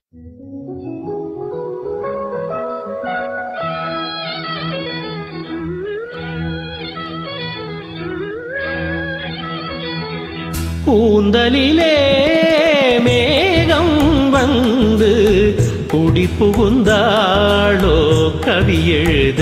கூந்தலிலே மேகம் வந்து குடி புகுந்தாளோ கவி எழுத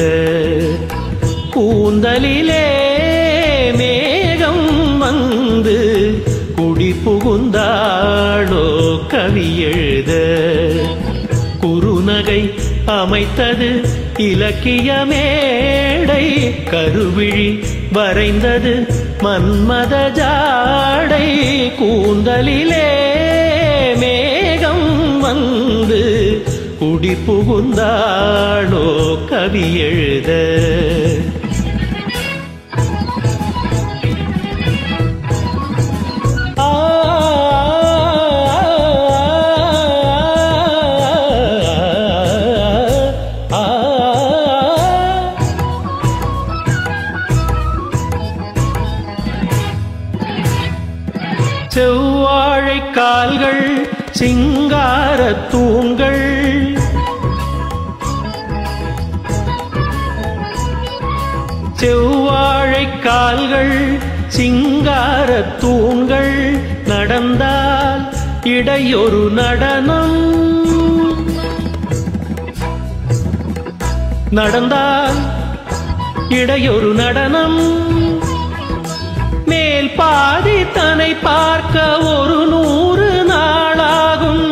கூந்தலிலே மேகம் வந்து குடி புகுந்தாளோ கவி எழுத குறுநகை அமைத்தது இலக்கிய மேடை கருவிழி வரைந்தது மன்மத ஜாடை கூந்தலிலே மேகம் வந்து குடி புகுந்தாளோ கவி எழுத ஆ ஆ செவ்வாழை கால்கள் சிங்கார தூண்கள் செவ்வாழை கால்கள் சிங்கார தூண்கள் நடந்தால் இடையொரு நடனம் நடந்தால் இடையொரு நடனம் மேல் பாதி தன்னை பார்க்க ஒரு நூறு நாளாகும்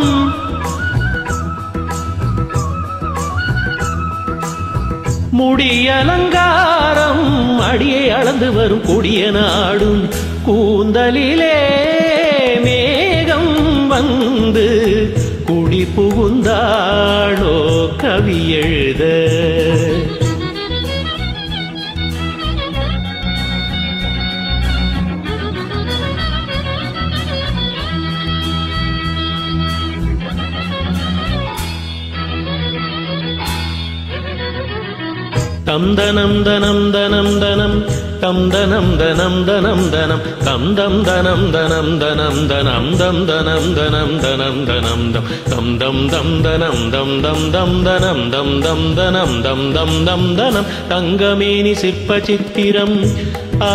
முடி அலங்காரம் அடியை அளந்து வரும் கொடிய நாடும் கூந்தலிலே மேகம் வந்து குடி புகுந்தாளோ கவி எழுத தம் தனம் தனம் தனம் தனம் தம் தனம் தனம் தனம் தனம் தம் தம் தனம் தனம் தனம் தனம் தம் தனம் தனம் தனம் தனம் தம் தம் தம் தம் தனம் தம் தம் தம் தனம் தம் தம் தனம் தம் தம் தம் தனம் தங்கமேனி சிற்ப சித்திரம் ஆ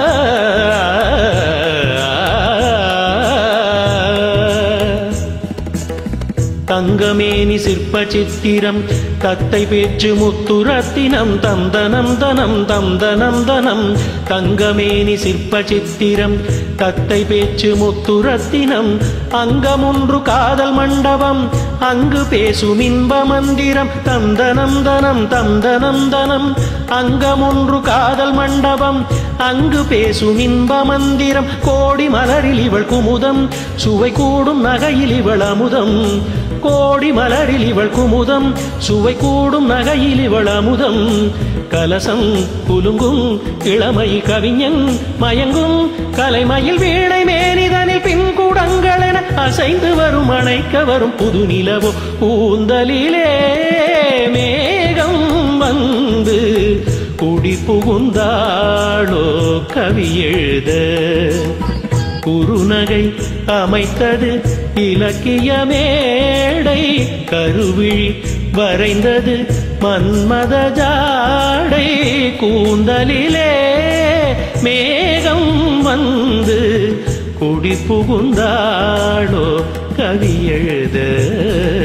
தங்கமேனி சிற்ப சித்திரம் தத்தை பேச்சு முத்துரத்தினம் தந்தனம் தனம் தந்தனம் தனம் தங்கமேனி சிற்ப சித்திரம் தத்தை பேச்சு முத்துரத்தினம் அங்கமொன்று காதல் மண்டபம் அங்கு பேசும் இன்ப மந்திரம் தந்தனம் தனம் தந்தனம் தனம் அங்கமொன்று காதல் மண்டபம் அங்கு பேசும் இன்ப மந்திரம் கோடி மலரில் இவள் குமுதம் சுவை கூடும் நகையில் இவள் அமுதம் கோடி மலரில் இவள் குமுதம் சுவை கூடும் நகையில் இவள் அமுதம் கலசம் குலுங்கும் இளமை கவிஞன் மயங்கும் கலைமயில் வீணை மேனிதனில் பின்கூடங்கள் என அசைந்து வரும் அணைக்க வரும் புது நிலவோ கூந்தலிலே மேகம் வந்து குடி புகுந்தாளோ கவி எழுத குறுநகை அமைத்தது இலக்கிய மேடை கருவிழி வரைந்தது மன்மத ஜாடை கூந்தலிலே மேகம் வந்து குடி புகுந்தாளோ கவி எழுத